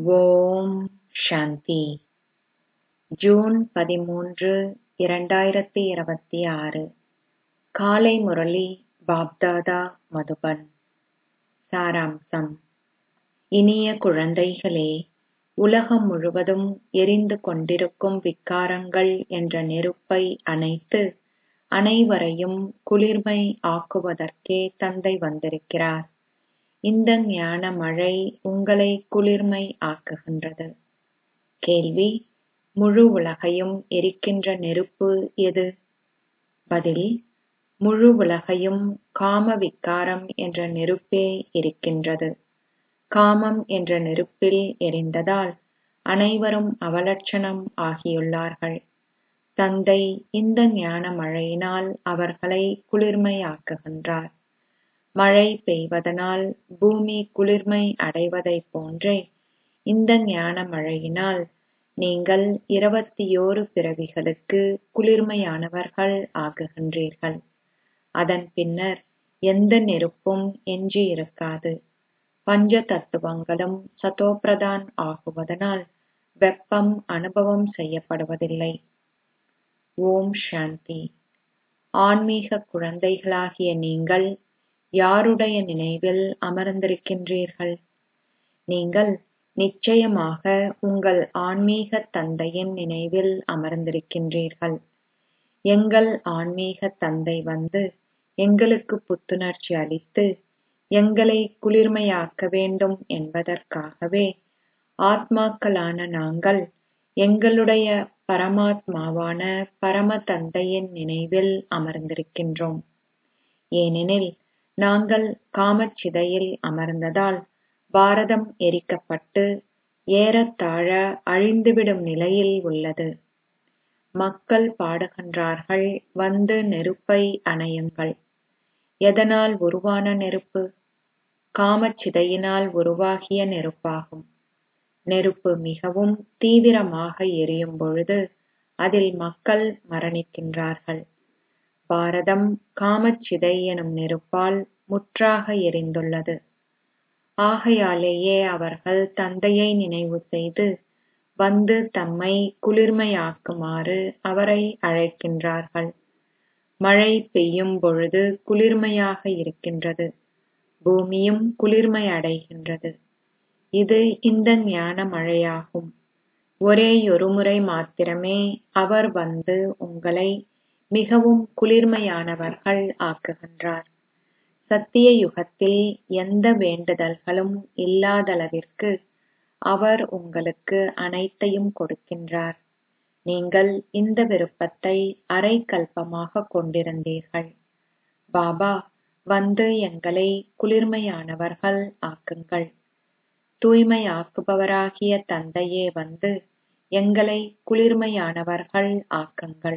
ஓம் சாந்தி June பதிமூன்று இரண்டாயிரத்தி இருபத்தி ஆறு காலை முரளி பாப்தாதா மதுபன் சாராம்சம் இனிய குழந்தைகளே உலகம் முழுவதும் எரிந்து கொண்டிருக்கும் விக்காரங்கள் என்ற நெருப்பை அணைத்து அனைவரையும் குளிர்மை ஆக்குவதற்கே தந்தை வந்திருக்கிறார் இந்த ஞான மழை உங்களை குளிர்மை ஆக்குகின்றது கேள்வி முழு உலகையும் எரிக்கின்ற நெருப்பு எது பதில் முழு உலகையும் காம விக்காரம் என்ற நெருப்பே எரிக்கின்றது காமம் என்ற நெருப்பில் எரிந்ததால் அனைவரும் அவலட்சணம் ஆகியுள்ளார்கள் தந்தை இந்த ஞான மழையினால் அவர்களை குளிர்மையாக்குகின்றார் மழை பெய்வதனால் பூமி குளிர்மை அடைவதைப் போன்றே இந்த ஞான மழையினால் நீங்கள் இருபத்தியோரு பிறவிகளுக்கு குளிர்மையானவர்கள் ஆகுகின்றீர்கள் அதன் பின்னர் எந்த நெருப்பும் எஞ்சியிருக்காது பஞ்ச தத்துவங்களும் சதோப்பிரதான் ஆகுவதனால் வெப்பம் அனுபவம் செய்யப்படுவதில்லை ஓம் சாந்தி ஆன்மீக குழந்தைகளாகிய நீங்கள் யாருடைய நினைவில் அமர்ந்திருக்கின்றீர்கள் நீங்கள் நிச்சயமாக உங்கள் ஆன்மீக தந்தையின் நினைவில் அமர்ந்திருக்கின்றீர்கள் எங்கள் ஆன்மீக தந்தை வந்து எங்களுக்கு புத்துணர்ச்சி அளித்து எங்களை குளிர்மையாக்க வேண்டும் என்பதற்காகவே ஆத்மாக்களான நாங்கள் எங்களுடைய பரமாத்மாவான பரம தந்தையின் நினைவில் அமர்ந்திருக்கின்றோம் ஏனெனில் நாங்கள் காமச்சிதையில் அமர்ந்ததால் பாரதம் எரிக்கப்பட்டு ஏறத்தாழ அழிந்துவிடும் நிலையில் உள்ளது மக்கள் பாடுகின்றார்கள் வந்து நெருப்பை அணையுங்கள் எதனால் உருவான நெருப்பு காமச்சிதையினால் உருவாகிய நெருப்பாகும் நெருப்பு மிகவும் தீவிரமாக எரியும் பொழுது அதில் மக்கள் மரணிக்கின்றார்கள் பாரதம் காமச்சிதை எனும் நெருப்பால் முற்றாக எரிந்துள்ளது ஆகையாலேயே அவர்கள் தந்தையை நினைவு செய்து வந்து தம்மை குளிர்மையாக்குமாறு அவரை அழைக்கின்றார்கள் மழை பெய்யும் பொழுது குளிர்மையாக இருக்கின்றது பூமியும் குளிர்மை அடைகின்றது இது இந்த ஞான மழையாகும் ஒரேயொரு முறை மாத்திரமே அவர் வந்து உங்களை மிகவும் குளிர்மையானவர்கள் ஆக்குகின்றார் சத்திய யுகத்தில் எந்த வேண்டுதல்களும் இல்லாதளவிற்கு அவர் உங்களுக்கு அனைத்தையும் கொடுக்கின்றார் நீங்கள் இந்த விருப்பத்தை அரை கல்பமாக கொண்டிருந்தீர்கள் பாபா வந்து எங்களை குளிர்மையானவர்கள் ஆக்குங்கள் தூய்மையாக்குபவராகிய தந்தையே வந்து எங்களை குளிர்மையானவர்கள் ஆக்குங்கள்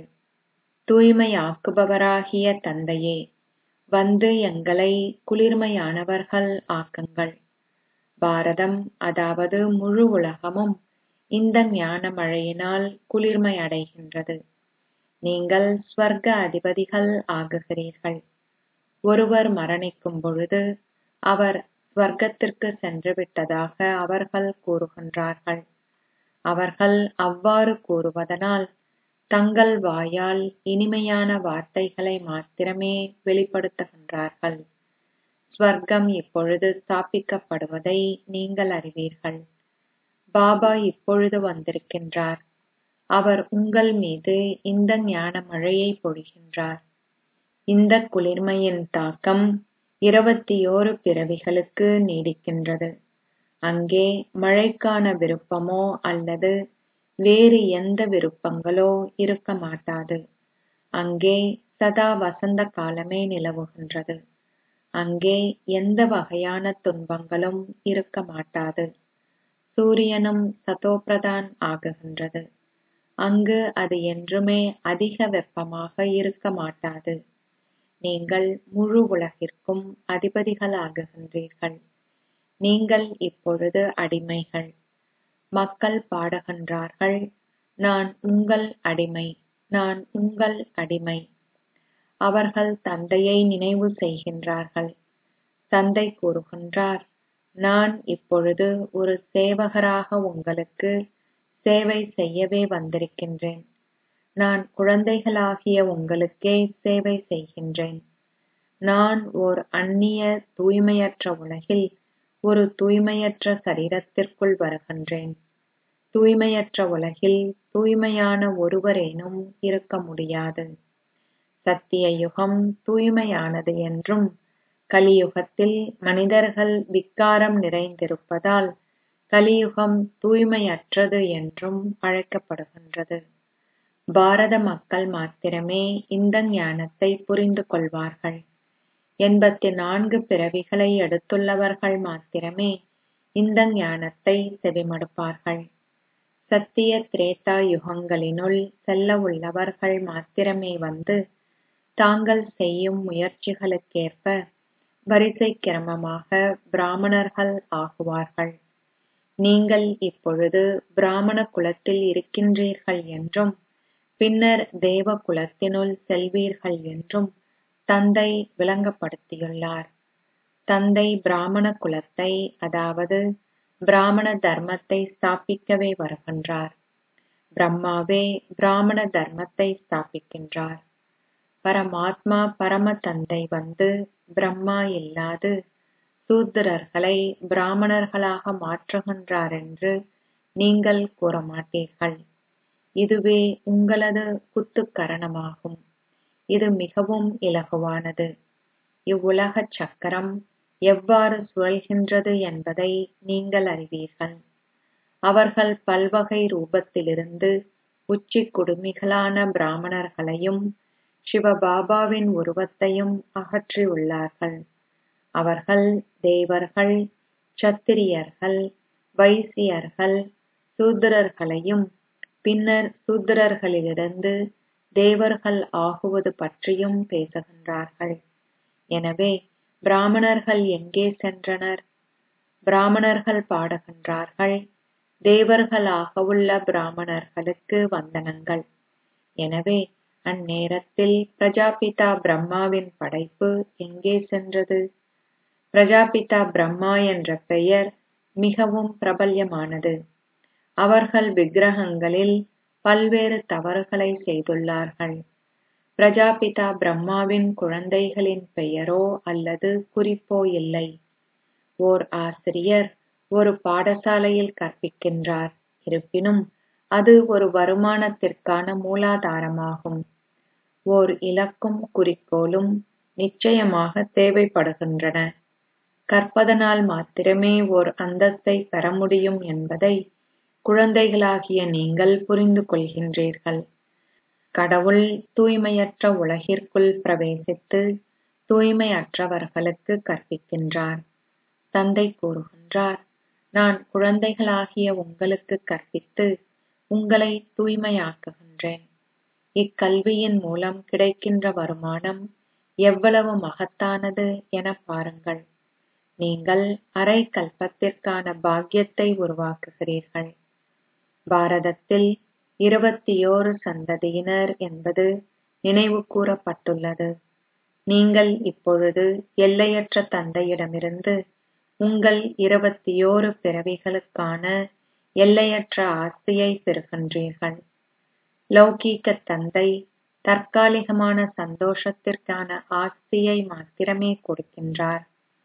தூய்மையாக்குபவராகிய தந்தையே வந்து எங்களை குளிர்மையானவர்கள் ஆக்குங்கள் பாரதம் அதாவது முழு உலகமும் இந்த ஞான மழையினால் குளிர்மை அடைகின்றது நீங்கள் ஸ்வர்க்க அதிபதிகள் ஆகுகிறீர்கள் ஒருவர் மரணிக்கும் பொழுது அவர் ஸ்வர்க்கத்திற்கு சென்று விட்டதாக அவர்கள் கூறுகின்றார்கள் அவர்கள் அவ்வாறு கூறுவதனால் தங்கள் வாயால் இனிமையான வார்த்தைகளை மாத்திரமே வெளிப்படுத்துகின்றார்கள் ஸ்வர்க்கம் இப்பொழுது ஸ்தாபிக்கப்படுவதை நீங்கள் அறிவீர்கள் பாபா இப்பொழுது வந்திருக்கின்றார் அவர் உங்கள் மீது இந்த ஞான மழையை பொழிகின்றார் இந்த குளிர்மையின் தாக்கம் இருபத்தியோரு பிறவிகளுக்கு நீடிக்கின்றது அங்கே மழைக்கான விருப்பமோ அல்லது வேறு எந்த விருப்பங்களோ இருக்க மாட்டாது அங்கே சதா வசந்த காலமே நிலவுகின்றது அங்கே எந்த வகையான துன்பங்களும் இருக்க மாட்டாது சூரியனும் சதோப்பிரதான் ஆகுகின்றது அங்கு அது என்றுமே அதிக வெப்பமாக இருக்க மாட்டாது நீங்கள் முழு உலகிற்கும் அதிபதிகளாகுகின்றீர்கள் நீங்கள் இப்பொழுது அடிமைகள் மக்கள் பாடுகின்றார்கள் நான் உங்கள் அடிமை நான் உங்கள் அடிமை அவர்கள் தந்தையை நினைவு செய்கின்றார்கள் தந்தை கூறுகின்றார் நான் இப்பொழுது ஒரு சேவகராக உங்களுக்கு சேவை செய்யவே வந்திருக்கின்றேன் நான் குழந்தைகளாகிய உங்களுக்கே சேவை செய்கின்றேன் நான் ஓர் அந்நிய தூய்மையற்ற உலகில் ஒரு தூய்மையற்ற சரீரத்திற்குள் வருகின்றேன் தூய்மையற்ற உலகில் தூய்மையான ஒருவரேனும் இருக்க முடியாது சத்திய யுகம் தூய்மையானது என்றும் கலியுகத்தில் மனிதர்கள் விக்காரம் நிறைந்திருப்பதால் கலியுகம் தூய்மையற்றது என்றும் அழைக்கப்படுகின்றது பாரத மக்கள் மாத்திரமே இந்த ஞானத்தை புரிந்து கொள்வார்கள் எண்பத்தி நான்கு பிறவிகளை எடுத்துள்ளவர்கள் மாத்திரமே இந்த ஞானத்தை செவிமடுப்பார்கள் சத்திய திரேதா யுகங்களினுள் செல்ல உள்ளவர்கள் மாத்திரமே வந்து தாங்கள் செய்யும் முயற்சிகளுக்கேற்ப வரிசை கிரமமாக பிராமணர்கள் ஆகுவார்கள் நீங்கள் இப்பொழுது பிராமண குலத்தில் இருக்கின்றீர்கள் என்றும் பின்னர் தேவ குலத்தினுள் செல்வீர்கள் என்றும் தந்தை விளங்கப்படுத்தியுள்ளார் தந்தை பிராமண குலத்தை அதாவது பிராமண தர்மத்தை ஸ்தாபிக்கவே வருகின்றார் பிரம்மாவே பிராமண தர்மத்தை ஸ்தாபிக்கின்றார் பரமாத்மா பரம தந்தை வந்து பிரம்மா இல்லாது சூத்திரர்களை பிராமணர்களாக மாற்றுகின்றார் என்று நீங்கள் கூற மாட்டீர்கள் இதுவே உங்களது குத்துக்கரணமாகும் இது மிகவும் இலகுவானது இவ்வுலக சக்கரம் எவ்வாறு சுழல்கின்றது என்பதை நீங்கள் அறிவீர்கள் அவர்கள் பல்வகை ரூபத்திலிருந்து உச்சி குடுமிகளான பிராமணர்களையும் சிவபாபாவின் உருவத்தையும் அகற்றியுள்ளார்கள் அவர்கள் தேவர்கள் சத்திரியர்கள் வைசியர்கள் சூத்திரர்களையும் பின்னர் சூத்திரர்களிலிருந்து தேவர்கள் ஆகுவது பற்றியும் பேசுகின்றார்கள் எனவே பிராமணர்கள் எங்கே சென்றனர் பிராமணர்கள் பாடுகின்றார்கள் தேவர்களாக உள்ள பிராமணர்களுக்கு வந்தனங்கள் எனவே அந்நேரத்தில் பிரஜாபிதா பிரம்மாவின் படைப்பு எங்கே சென்றது பிரஜாபிதா பிரம்மா என்ற பெயர் மிகவும் பிரபல்யமானது அவர்கள் விக்கிரகங்களில் பல்வேறு தவறுகளை செய்துள்ளார்கள் பிரஜாபிதா பிரம்மாவின் குழந்தைகளின் பெயரோ அல்லது குறிப்போ இல்லை ஓர் ஆசிரியர் ஒரு பாடசாலையில் கற்பிக்கின்றார் இருப்பினும் அது ஒரு வருமானத்திற்கான மூலாதாரமாகும் ஓர் இலக்கும் குறிக்கோளும் நிச்சயமாக தேவைப்படுகின்றன கற்பதனால் மாத்திரமே ஓர் அந்தஸ்தை பெற முடியும் என்பதை குழந்தைகளாகிய நீங்கள் புரிந்து கொள்கின்றீர்கள் கடவுள் தூய்மையற்ற உலகிற்குள் பிரவேசித்து தூய்மையற்றவர்களுக்கு கற்பிக்கின்றார் தந்தை கூறுகின்றார் நான் குழந்தைகளாகிய உங்களுக்கு கற்பித்து உங்களை தூய்மையாக்குகின்றேன் இக்கல்வியின் மூலம் கிடைக்கின்ற வருமானம் எவ்வளவு மகத்தானது என பாருங்கள் நீங்கள் அரை கல்பத்திற்கான பாக்கியத்தை உருவாக்குகிறீர்கள் பாரதத்தில் இருபத்தியோரு சந்ததியினர் என்பது நினைவு கூறப்பட்டுள்ளது நீங்கள் இப்பொழுது எல்லையற்ற தந்தையிடமிருந்து உங்கள் இருபத்தியோரு பிறவிகளுக்கான எல்லையற்ற ஆஸ்தியை பெறுகின்றீர்கள் லௌகீக தந்தை தற்காலிகமான சந்தோஷத்திற்கான ஆஸ்தியை மாத்திரமே கொடுக்கின்றார்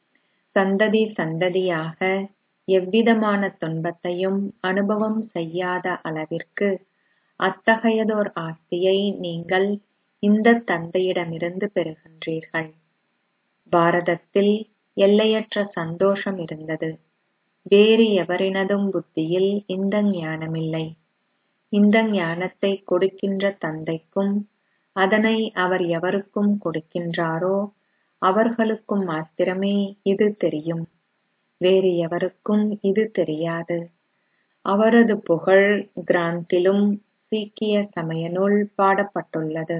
சந்ததி சந்ததியாக எவ்விதமான துன்பத்தையும் அனுபவம் செய்யாத அளவிற்கு அத்தகையதோர் ஆஸ்தியை நீங்கள் இந்த தந்தையிடமிருந்து பெறுகின்றீர்கள் பாரதத்தில் எல்லையற்ற சந்தோஷம் இருந்தது வேறு எவரினதும் புத்தியில் இந்த ஞானமில்லை இந்த ஞானத்தை கொடுக்கின்ற தந்தைக்கும் அதனை அவர் எவருக்கும் கொடுக்கின்றாரோ அவர்களுக்கும் மாத்திரமே இது தெரியும் வேறு எவருக்கும் இது தெரியாது அவரது புகழ் கிராந்திலும் சீக்கிய சமய நூல் பாடப்பட்டுள்ளது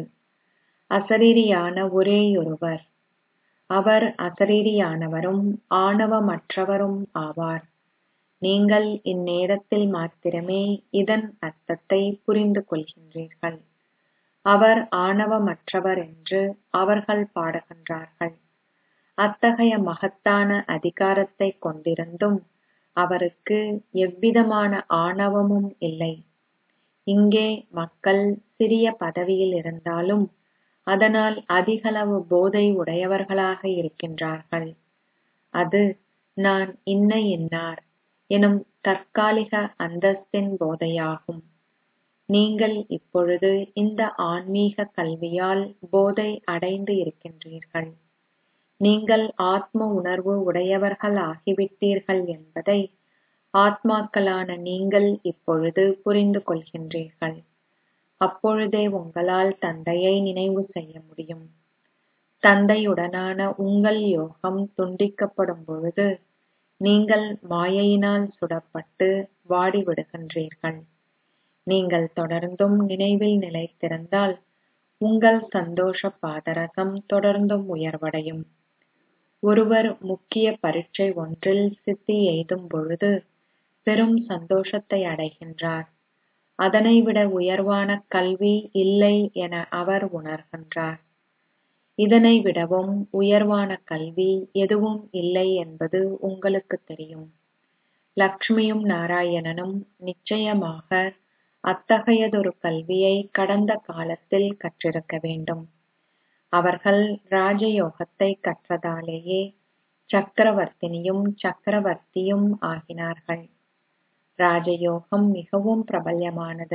அசரீரியான ஒரேயொருவர் அவர் அசரீரியானவரும் ஆணவமற்றவரும் ஆவார் நீங்கள் இந்நேரத்தில் மாத்திரமே இதன் அர்த்தத்தை புரிந்து கொள்கின்றீர்கள் அவர் ஆணவமற்றவர் என்று அவர்கள் பாடுகின்றார்கள் அத்தகைய மகத்தான அதிகாரத்தை கொண்டிருந்தும் அவருக்கு எவ்விதமான ஆணவமும் இல்லை இங்கே மக்கள் சிறிய பதவியில் இருந்தாலும் அதனால் அதிகளவு போதை உடையவர்களாக இருக்கின்றார்கள் அது நான் இன்ன இன்னார் எனும் தற்காலிக அந்தஸ்தின் போதையாகும் நீங்கள் இப்பொழுது இந்த ஆன்மீக கல்வியால் போதை அடைந்து இருக்கின்றீர்கள் நீங்கள் ஆத்ம உணர்வு உடையவர்கள் ஆகிவிட்டீர்கள் என்பதை ஆத்மாக்களான நீங்கள் இப்பொழுது புரிந்து கொள்கின்றீர்கள் அப்பொழுதே உங்களால் தந்தையை நினைவு செய்ய முடியும் தந்தையுடனான உங்கள் யோகம் துண்டிக்கப்படும் பொழுது நீங்கள் மாயையினால் சுடப்பட்டு வாடிவிடுகின்றீர்கள் நீங்கள் தொடர்ந்தும் நினைவில் நிலைத்திருந்தால் உங்கள் சந்தோஷ பாதரகம் தொடர்ந்தும் உயர்வடையும் ஒருவர் முக்கிய பரீட்சை ஒன்றில் சித்தி எய்தும் பொழுது பெரும் சந்தோஷத்தை அடைகின்றார் அதனைவிட உயர்வான கல்வி இல்லை என அவர் உணர்கின்றார் இதனை விடவும் உயர்வான கல்வி எதுவும் இல்லை என்பது உங்களுக்கு தெரியும் லக்ஷ்மியும் நாராயணனும் நிச்சயமாக அத்தகையதொரு கல்வியை கடந்த காலத்தில் கற்றிருக்க வேண்டும் அவர்கள் ராஜயோகத்தை கற்றதாலேயே சக்கரவர்த்தினியும் சக்கரவர்த்தியும் ஆகினார்கள் ராஜயோகம் மிகவும் பிரபல்யமானது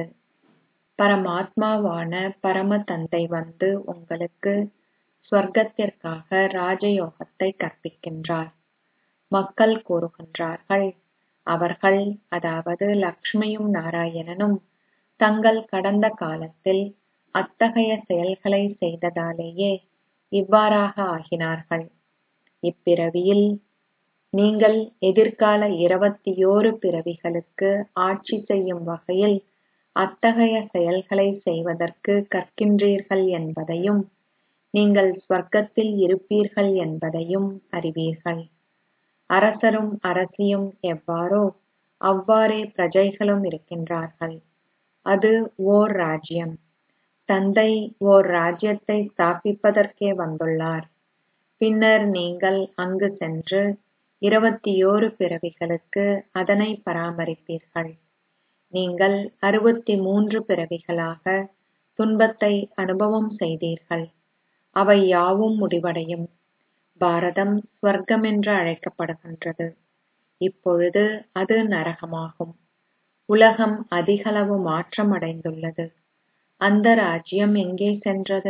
பரமாத்மாவான பரம தந்தை வந்து உங்களுக்கு ஸ்வர்க்கத்திற்காக ராஜயோகத்தை கற்பிக்கின்றார் மக்கள் கூறுகின்றார்கள் அவர்கள் அதாவது லக்ஷ்மியும் நாராயணனும் தங்கள் கடந்த காலத்தில் அத்தகைய செயல்களை செய்ததாலேயே இவ்வாறாக ஆகினார்கள் இப்பிறவியில் நீங்கள் எதிர்கால இருபத்தியோரு பிறவிகளுக்கு ஆட்சி செய்யும் வகையில் அத்தகைய செயல்களை செய்வதற்கு கற்கின்றீர்கள் என்பதையும் நீங்கள் ஸ்வர்க்கத்தில் இருப்பீர்கள் என்பதையும் அறிவீர்கள் அரசரும் அரசியும் எவ்வாறோ அவ்வாறே பிரஜைகளும் இருக்கின்றார்கள் அது ஓர் ராஜ்யம் தந்தை ஓர் ராஜ்யத்தை ஸ்தாபிப்பதற்கே வந்துள்ளார் பின்னர் நீங்கள் அங்கு சென்று இருபத்தியோரு பிறவிகளுக்கு அதனை பராமரிப்பீர்கள் நீங்கள் அறுபத்தி மூன்று பிறவிகளாக துன்பத்தை அனுபவம் செய்தீர்கள் அவை யாவும் முடிவடையும் பாரதம் ஸ்வர்க்கம் என்று அழைக்கப்படுகின்றது இப்பொழுது அது நரகமாகும் உலகம் அதிகளவு மாற்றமடைந்துள்ளது அந்த ராஜ்யம் எங்கே சென்றது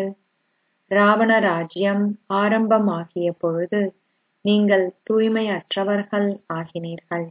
ராவண ராஜ்யம் ஆரம்பமாகிய பொழுது நீங்கள் தூய்மையற்றவர்கள் ஆகினீர்கள்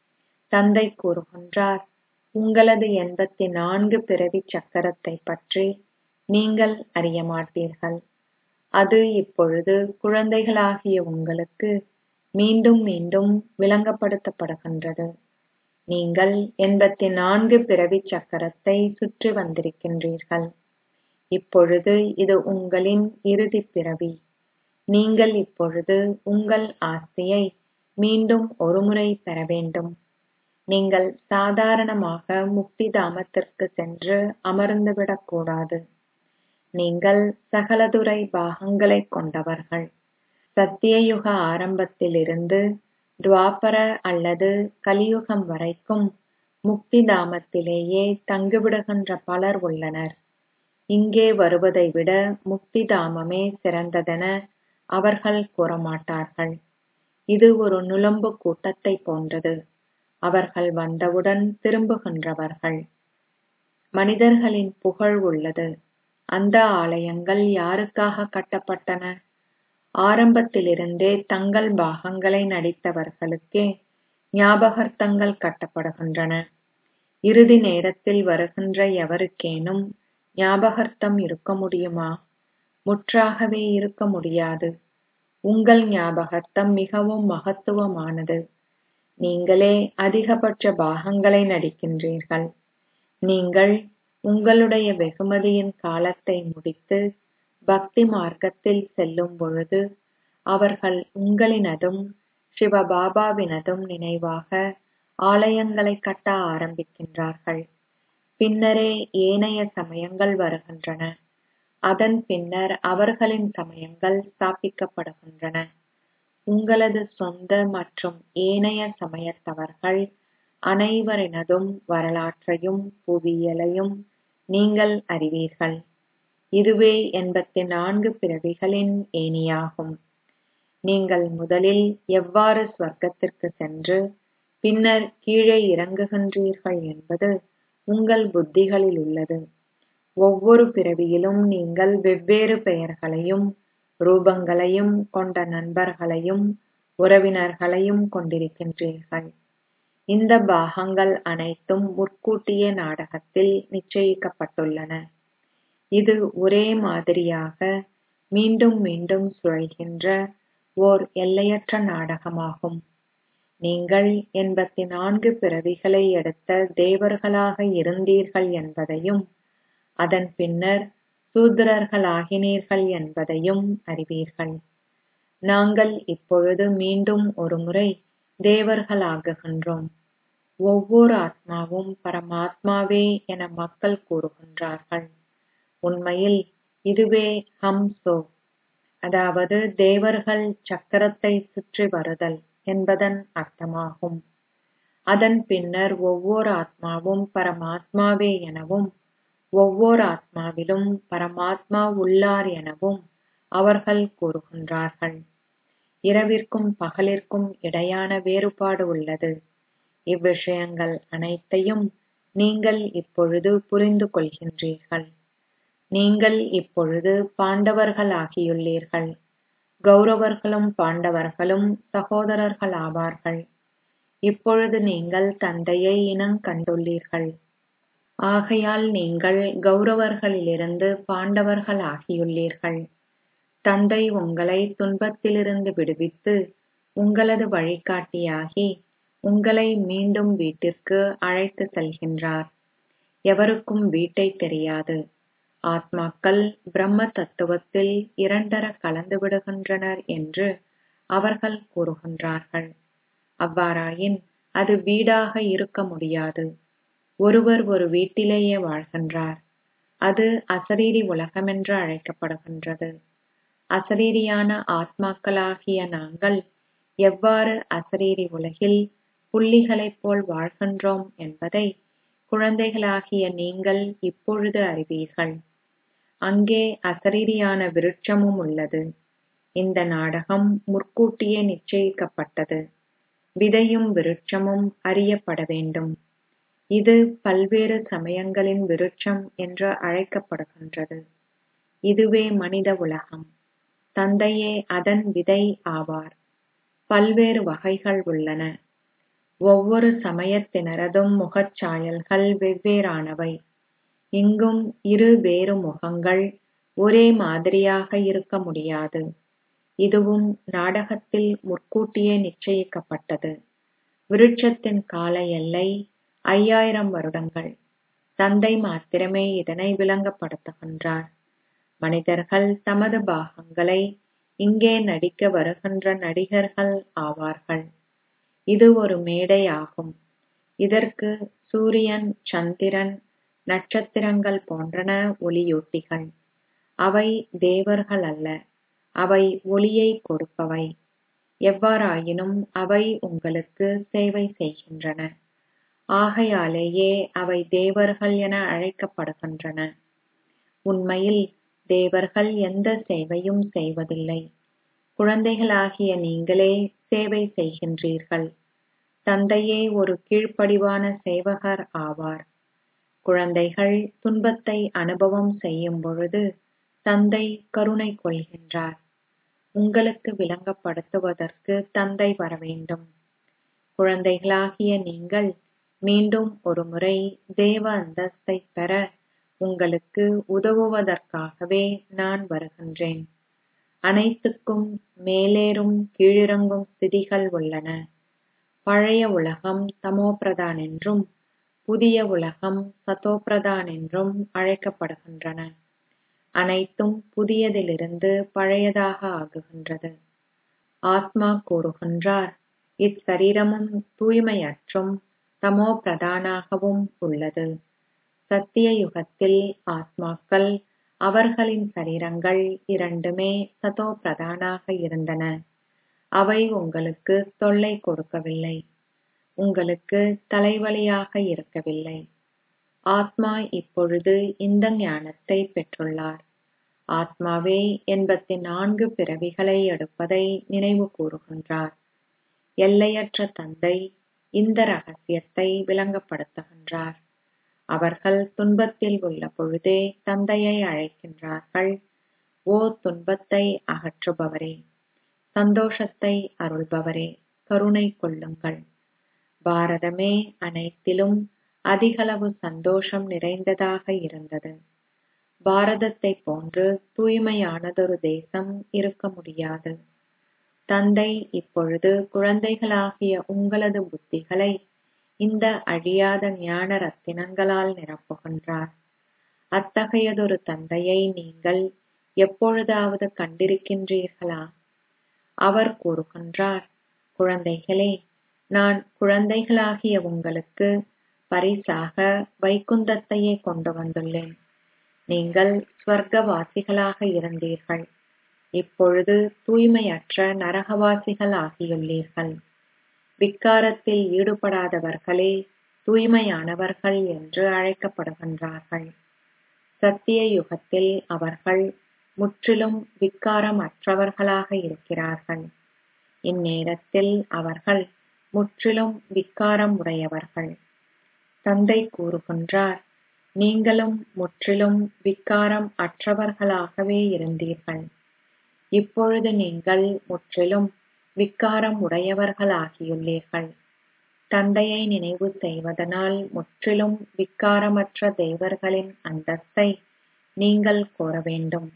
தந்தை கூறுகின்றார் உங்களது எண்பத்தி நான்கு பிறவி சக்கரத்தை பற்றி நீங்கள் அறிய மாட்டீர்கள் அது இப்பொழுது குழந்தைகளாகிய உங்களுக்கு மீண்டும் மீண்டும் விளங்கப்படுத்தப்படுகின்றது நீங்கள் எண்பத்தி நான்கு பிறவி சக்கரத்தை சுற்றி வந்திருக்கின்றீர்கள் இப்பொழுது இது உங்களின் இறுதி பிறவி நீங்கள் இப்பொழுது உங்கள் ஆஸ்தியை மீண்டும் ஒருமுறை பெற வேண்டும் நீங்கள் சாதாரணமாக முக்தி தாமத்திற்கு சென்று அமர்ந்துவிடக் கூடாது நீங்கள் சகலதுறை பாகங்களைக் கொண்டவர்கள் சத்தியயுக ஆரம்பத்திலிருந்து துவாபர அல்லது கலியுகம் வரைக்கும் முக்தி தாமத்திலேயே தங்கிவிடுகின்ற பலர் உள்ளனர் இங்கே வருவதை விட முக்தி தாமமே சிறந்ததென அவர்கள் கூறமாட்டார்கள் இது ஒரு நுளம்பு கூட்டத்தை போன்றது அவர்கள் வந்தவுடன் திரும்புகின்றவர்கள் மனிதர்களின் புகழ் உள்ளது அந்த ஆலயங்கள் யாருக்காக கட்டப்பட்டன ஆரம்பத்திலிருந்தே தங்கள் பாகங்களை நடித்தவர்களுக்கே ஞாபகார்த்தங்கள் கட்டப்படுகின்றன இறுதி நேரத்தில் வருகின்ற எவருக்கேனும் ஞாபகார்த்தம் இருக்க முடியுமா முற்றாகவே இருக்க முடியாது உங்கள் ஞாபகார்த்தம் மிகவும் மகத்துவமானது நீங்களே அதிகபட்ச பாகங்களை நடிக்கின்றீர்கள் நீங்கள் உங்களுடைய வெகுமதியின் காலத்தை முடித்து பக்தி மார்க்கத்தில் செல்லும் பொழுது அவர்கள் உங்களினதும் சிவபாபாவினதும் நினைவாக ஆலயங்களை கட்ட ஆரம்பிக்கின்றார்கள் பின்னரே ஏனைய சமயங்கள் வருகின்றன அதன் பின்னர் அவர்களின் சமயங்கள் ஸ்தாபிக்கப்படுகின்றன உங்களது சொந்த மற்றும் ஏனைய சமயத்தவர்கள் அனைவரினதும் வரலாற்றையும் புவியியலையும் நீங்கள் அறிவீர்கள் இதுவே எண்பத்து நான்கு பிறவிகளின் ஏணியாகும் நீங்கள் முதலில் எவ்வாறு சுவர்க்கத்திற்கு சென்று பின்னர் கீழே இறங்குகின்றீர்கள் என்பது உங்கள் புத்திகளில் உள்ளது ஒவ்வொரு பிறவியிலும் நீங்கள் வெவ்வேறு பெயர்களையும் ரூபங்களையும் கொண்ட நண்பர்களையும் உறவினர்களையும் கொண்டிருக்கின்றீர்கள் இந்த பாகங்கள் அனைத்தும் முற்கூட்டிய நாடகத்தில் நிச்சயிக்கப்பட்டுள்ளன இது ஒரே மாதிரியாக மீண்டும் மீண்டும் சுழல்கின்ற ஓர் எல்லையற்ற நாடகமாகும் நீங்கள் எண்பத்து நான்கு பிறவிகளை எடுத்த தேவர்களாக இருந்தீர்கள் என்பதையும் அதன் பின்னர் சூத்திரர்களாகினீர்கள் என்பதையும் அறிவீர்கள் நாங்கள் இப்பொழுது மீண்டும் ஒருமுறை தேவர்களாகுகின்றோம் ஒவ்வொரு ஆத்மாவும் பரமாத்மாவே என மக்கள் கூறுகின்றார்கள் உண்மையில் இதுவே ஹம்சோ அதாவது தேவர்கள் சக்கரத்தை சுற்றி வருதல் என்பதன் அர்த்தமாகும் அதன் பின்னர் ஒவ்வொரு ஆத்மாவும் பரமாத்மாவே எனவும் ஒவ்வொரு ஆத்மாவிலும் பரமாத்மா உள்ளார் எனவும் அவர்கள் கூறுகின்றார்கள் இரவிற்கும் பகலிற்கும் இடையான வேறுபாடு உள்ளது இவ்விஷயங்கள் அனைத்தையும் நீங்கள் இப்பொழுது புரிந்து கொள்கின்றீர்கள் நீங்கள் இப்பொழுது பாண்டவர்களாகியுள்ளீர்கள் கௌரவர்களும் பாண்டவர்களும் சகோதரர்களாவார்கள் இப்பொழுது நீங்கள் தந்தையை இனங் கண்டுள்ளீர்கள் ஆகையால் நீங்கள் கௌரவர்களிலிருந்து பாண்டவர்கள் ஆகியுள்ளீர்கள் தந்தை உங்களை துன்பத்திலிருந்து விடுவித்து உங்களது வழிகாட்டியாகி உங்களை மீண்டும் வீட்டிற்கு அழைத்து செல்கின்றார் எவருக்கும் வீட்டை தெரியாது ஆத்மாக்கள் பிரம்ம தத்துவத்தில் இரண்டர கலந்து விடுகின்றனர் என்று அவர்கள் கூறுகின்றார்கள் அவ்வாறாயின் அது வீடாக இருக்க முடியாது ஒருவர் ஒரு வீட்டிலேயே வாழ்கின்றார் அது அசரீரி உலகமென்று அழைக்கப்படுகின்றது அசரீரியான ஆத்மாக்களாகிய நாங்கள் எவ்வாறு அசரீரி உலகில் புள்ளிகளைப் போல் வாழ்கின்றோம் என்பதை குழந்தைகளாகிய நீங்கள் இப்பொழுது அறிவீர்கள் அங்கே அசரீரியான விருட்சமும் உள்ளது இந்த நாடகம் முற்கூட்டியே நிச்சயிக்கப்பட்டது விதையும் விருட்சமும் அறியப்பட வேண்டும் இது பல்வேறு சமயங்களின் விருட்சம் என்று அழைக்கப்படுகின்றது இதுவே மனித உலகம் தந்தையே அதன் விதை ஆவார் பல்வேறு வகைகள் உள்ளன ஒவ்வொரு சமயத்தினரதும் முகச்சாயல்கள் வெவ்வேறானவை இங்கும் இரு வேறு முகங்கள் ஒரே மாதிரியாக இருக்க முடியாது இதுவும் நாடகத்தில் முற்கூட்டியே நிச்சயிக்கப்பட்டது விருட்சத்தின் கால எல்லை ஐயாயிரம் வருடங்கள் தந்தை மாத்திரமே இதனை விளங்கப்படுத்துகின்றார் மனிதர்கள் தமது பாகங்களை இங்கே நடிக்க வருகின்ற நடிகர்கள் ஆவார்கள் இது ஒரு மேடை ஆகும் இதற்கு சூரியன் சந்திரன் நட்சத்திரங்கள் போன்றன ஒளியூட்டிகள் அவை தேவர்கள் அல்ல அவை ஒளியை கொடுப்பவை எவ்வாறாயினும் அவை உங்களுக்கு சேவை செய்கின்றன ஆகையாலேயே அவை தேவர்கள் என அழைக்கப்படுகின்றன உண்மையில் தேவர்கள் எந்த சேவையும் செய்வதில்லை குழந்தைகளாகிய நீங்களே சேவை செய்கின்றீர்கள் தந்தையே ஒரு கீழ்ப்படிவான சேவகர் ஆவார் குழந்தைகள் துன்பத்தை அனுபவம் செய்யும் பொழுது தந்தை கருணை கொள்கின்றார் உங்களுக்கு விளங்கப்படுத்துவதற்கு தந்தை வரவேண்டும் குழந்தைகளாகிய நீங்கள் மீண்டும் ஒருமுறை தேவ அந்தஸ்தை பெற உங்களுக்கு உதவுவதற்காகவே நான் வருகின்றேன் அனைத்துக்கும் மேலேறும் கீழிறங்கும் ஸ்திதிகள் உள்ளன பழைய உலகம் தமோபிரதான் என்றும் புதிய உலகம் சதோபிரதான் என்றும் அழைக்கப்படுகின்றன அனைத்தும் புதியதிலிருந்து பழையதாக ஆகுகின்றது ஆத்மா கூறுகின்றார் இச்சரீரமும் தூய்மையற்றும் தமோ பிரதானாகவும் உள்ளது சத்திய யுகத்தில் ஆத்மாக்கள் அவர்களின் சரீரங்கள் இரண்டுமே சதோ பிரதானாக இருந்தன அவை உங்களுக்கு தொல்லை கொடுக்கவில்லை உங்களுக்கு தலைவலியாக இருக்கவில்லை ஆத்மா இப்பொழுது இந்த ஞானத்தை பெற்றுள்ளார் ஆத்மாவே எண்பத்தி நான்கு பிறவிகளை எடுப்பதை நினைவு கூறுகின்றார் எல்லையற்ற தந்தை இந்த ரகசியத்தை விளங்கப்படுத்துகின்றார் அவர்கள் துன்பத்தில் உள்ள பொழுதே தந்தையை அழைக்கின்றார்கள் ஓ துன்பத்தை அகற்றுபவரே சந்தோஷத்தை அருள்பவரே கருணை கொள்ளுங்கள் பாரதமே அனைத்திலும் அதிகளவு சந்தோஷம் நிறைந்ததாக இருந்தது பாரதத்தை போன்று தூய்மையானதொரு தேசம் இருக்க முடியாது தந்தை இப்பொழுது குழந்தைகளாகிய உங்களது புத்திகளை இந்த அழியாத ஞான ரத்தினங்களால் நிரப்புகின்றார் அத்தகையதொரு தந்தையை நீங்கள் எப்பொழுதாவது கண்டிருக்கின்றீர்களா அவர் கூறுகின்றார் குழந்தைகளே நான் குழந்தைகளாகிய உங்களுக்கு பரிசாக வைகுந்தத்தையே கொண்டு வந்துள்ளேன் நீங்கள் ஸ்வர்க்கவாசிகளாக இருந்தீர்கள் இப்பொழுது தூய்மையற்ற நரகவாசிகள் ஆகியுள்ளீர்கள் விக்காரத்தில் ஈடுபடாதவர்களே தூய்மையானவர்கள் என்று அழைக்கப்படுகின்றார்கள் சத்திய யுகத்தில் அவர்கள் முற்றிலும் விக்காரமற்றவர்களாக இருக்கிறார்கள் இந்நேரத்தில் அவர்கள் முற்றிலும் விக்காரம் உடையவர்கள் தந்தை கூறுகின்றார் நீங்களும் முற்றிலும் விக்காரம் அற்றவர்களாகவே இருந்தீர்கள் இப்பொழுது நீங்கள் முற்றிலும் விக்காரம் உடையவர்களாகியுள்ளீர்கள் தந்தையை நினைவு செய்வதனால் முற்றிலும் விக்காரமற்ற தேவர்களின் அந்தஸ்தை நீங்கள் கோர வேண்டும்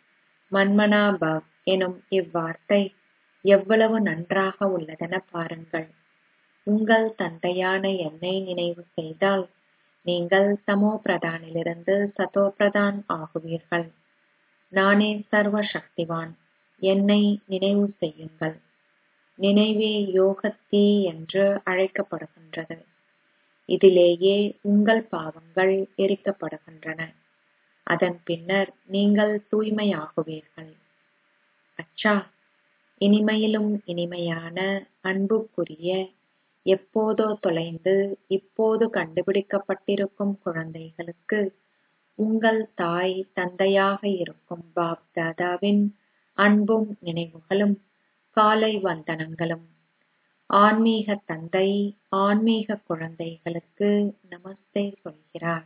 மன்மனா பவ் எனும் இவ்வார்த்தை எவ்வளவு நன்றாக உள்ளதென பாருங்கள் உங்கள் தந்தையான என்னை நினைவு செய்தால் நீங்கள் தமோ பிரதானிலிருந்து சதோ பிரதான் ஆகுவீர்கள் நானே சர்வ சக்திவான் என்னை நினைவு செய்யுங்கள் நினைவே யோகத்தீ என்று அழைக்கப்படுகின்றது இதிலேயே உங்கள் பாவங்கள் எரிக்கப்படுகின்றன அதன் பின்னர் நீங்கள் தூய்மையாகுவீர்கள் அச்சா இனிமையிலும் இனிமையான அன்புக்குரிய எப்போதோ தொலைந்து இப்போது கண்டுபிடிக்கப்பட்டிருக்கும் குழந்தைகளுக்கு உங்கள் தாய் தந்தையாக இருக்கும் பாப் தாதாவின் அன்பும் நினைவுகளும் காலை வந்தனங்களும் ஆன்மீக தந்தை ஆன்மீக குழந்தைகளுக்கு நமஸ்தே சொல்கிறார்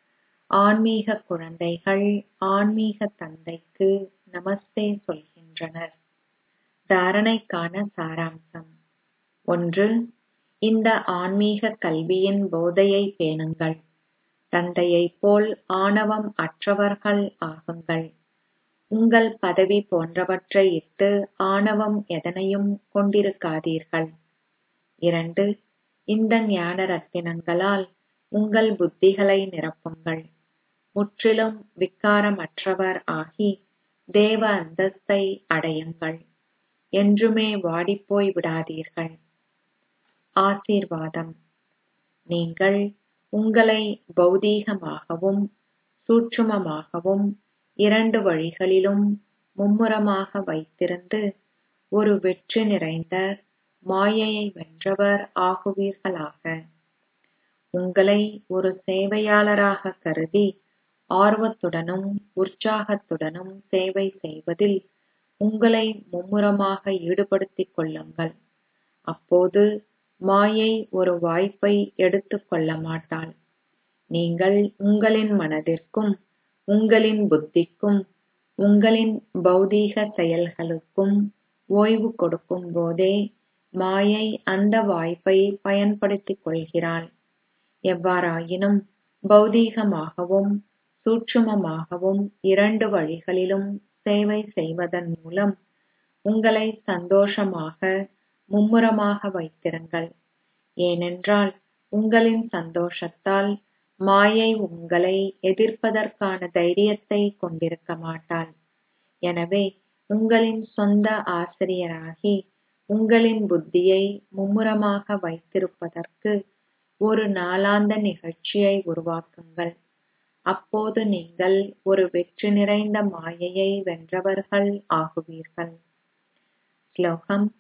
ஆன்மீக குழந்தைகள் ஆன்மீக தந்தைக்கு நமஸ்தே சொல்கின்றனர் தாரணைக்கான சாராம்சம் ஒன்று இந்த ஆன்மீக கல்வியின் போதையை பேணுங்கள் தந்தையைப் போல் ஆணவம் அற்றவர்கள் ஆகுங்கள் உங்கள் பதவி போன்றவற்றை இட்டு ஆணவம் எதனையும் கொண்டிருக்காதீர்கள் இரண்டு இந்த ஞான ரத்தினங்களால் உங்கள் புத்திகளை நிரப்புங்கள் முற்றிலும் விக்காரமற்றவர் ஆகி தேவ அந்தஸ்தை அடையுங்கள் என்றுமே வாடிப்போய் விடாதீர்கள் ஆசீர்வாதம் நீங்கள் உங்களை பௌதீகமாகவும் சூட்சுமமாகவும் இரண்டு வழிகளிலும் மும்முரமாக வைத்திருந்து ஒரு வெற்றி நிறைந்த மாயையை வென்றவர் ஆகுவீர்களாக உங்களை ஒரு சேவையாளராக கருதி ஆர்வத்துடனும் உற்சாகத்துடனும் சேவை செய்வதில் உங்களை மும்முரமாக ஈடுபடுத்திக் கொள்ளுங்கள் அப்போது மாயை ஒரு வாய்ப்பை எடுத்துக் கொள்ள மாட்டாள் நீங்கள் உங்களின் மனதிற்கும் உங்களின் புத்திக்கும் உங்களின் பௌதீக செயல்களுக்கும் ஓய்வு கொடுக்கும் போதே மாயை அந்த வாய்ப்பை பயன்படுத்திக் கொள்கிறாள் எவ்வாறாயினும் பௌதீகமாகவும் சூட்சுமமாகவும் இரண்டு வழிகளிலும் சேவை செய்வதன் மூலம் உங்களை சந்தோஷமாக மும்முரமாக வைத்திருங்கள் ஏனென்றால் உங்களின் சந்தோஷத்தால் மாயை உங்களை எதிர்ப்பதற்கான தைரியத்தை கொண்டிருக்க மாட்டாள் எனவே உங்களின் சொந்த ஆசிரியராகி உங்களின் புத்தியை மும்முரமாக வைத்திருப்பதற்கு ஒரு நாளாந்த நிகழ்ச்சியை உருவாக்குங்கள் அப்போது நீங்கள் ஒரு வெற்றி நிறைந்த மாயையை வென்றவர்கள் ஆகுவீர்கள் ஸ்லோகம்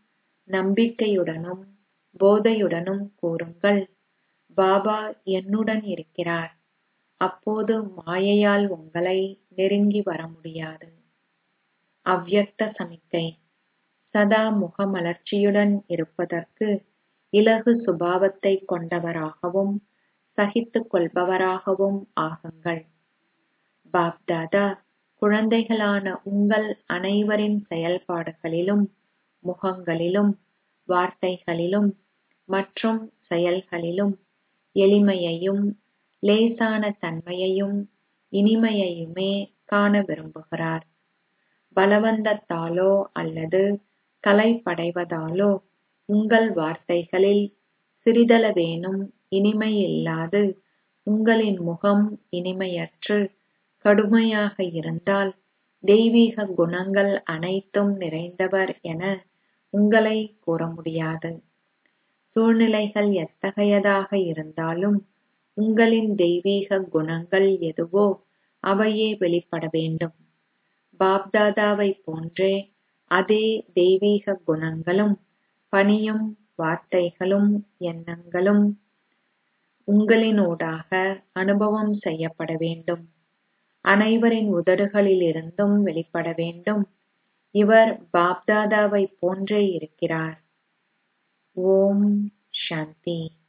நம்பிக்கையுடனும் போதையுடனும் கூறுங்கள் பாபா என்னுடன் இருக்கிறார் அப்போது மாயையால் உங்களை நெருங்கி வர முடியாது அவ்யக்த சமிக்கை சதா முகமலர்ச்சியுடன் இருப்பதற்கு இலகு சுபாவத்தை கொண்டவராகவும் சகித்துக் கொள்பவராகவும் ஆகுங்கள் பாப்தாதா குழந்தைகளான உங்கள் அனைவரின் செயல்பாடுகளிலும் முகங்களிலும் வார்த்தைகளிலும் மற்றும் செயல்களிலும் எளிமையையும் லேசான தன்மையையும் இனிமையையுமே காண விரும்புகிறார் பலவந்தத்தாலோ அல்லது கலைப்படைவதாலோ உங்கள் வார்த்தைகளில் சிறிதளவேனும் இனிமை இல்லாது உங்களின் முகம் இனிமையற்று கடுமையாக இருந்தால் தெய்வீக குணங்கள் அனைத்தும் நிறைந்தவர் என உங்களை கூற முடியாது சூழ்நிலைகள் எத்தகையதாக இருந்தாலும் உங்களின் தெய்வீக குணங்கள் எதுவோ அவையே வெளிப்பட வேண்டும் பாப்தாதாவை போன்றே அதே தெய்வீக குணங்களும் பணியும் வார்த்தைகளும் எண்ணங்களும் உங்களினூடாக அனுபவம் செய்யப்பட வேண்டும் அனைவரின் உதடுகளிலிருந்தும் வெளிப்பட வேண்டும் இவர் பாப்தாதாவை போன்றே இருக்கிறார் ஓம் சாந்தி